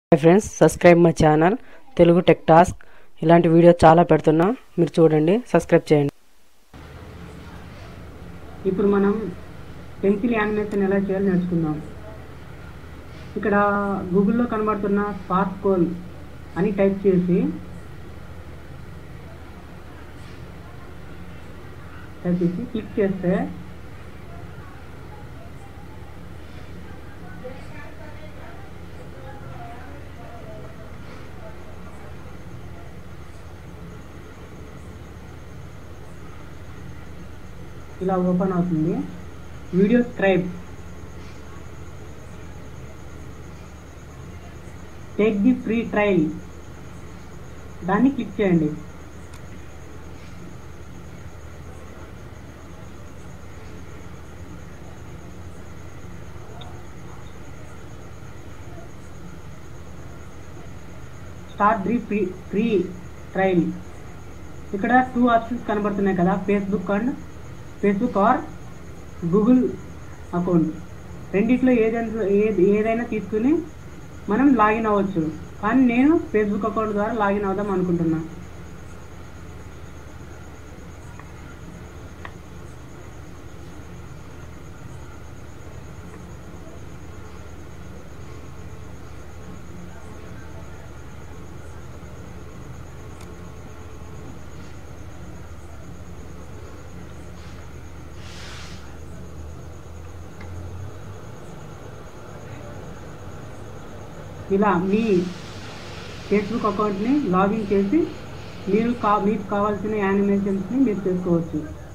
hi friends subscribe my channel Telugu tech task ఇలాంటి video చాలా పెడుతున్నా మీరు చూడండి సబ్స్క్రైబ్ చేయండి ఇప్పుడు మనం పెన్సిల్ యానిమేషన్ ఎలా చేయాలో నేర్చుకుందాం ఇక్కడ గూగుల్లో కనబడుతున్న స్పార్క్ కోల్ అని టైప్ చేసి టైప్ చేసి క్లిక్ చేస్తే ఇలా ఓపెన్ అవుతుంది video scribe take the free trial దాన్ని క్లిక్ చేయండి start the free free trial ఇక్కడ టూ ఆప్షన్స్ కనబడుతున్నాయి కదా Facebook and Facebook or Google account రెండిట్లో ఏదైనా ఏది ఏదైనా తీసుకుని మనం లాగిన్ అవ్వచ్చు కానీ నేను ఫేస్బుక్ అకౌంట్ ద్వారా లాగిన్ అవుదాం అనుకుంటున్నా ఇలా మీ ఫేస్బుక్ అకౌంట్ని లాగిన్ చేసి మీరు కా మీకు కావాల్సిన యానిమేషన్స్ని మీరు చేసుకోవచ్చు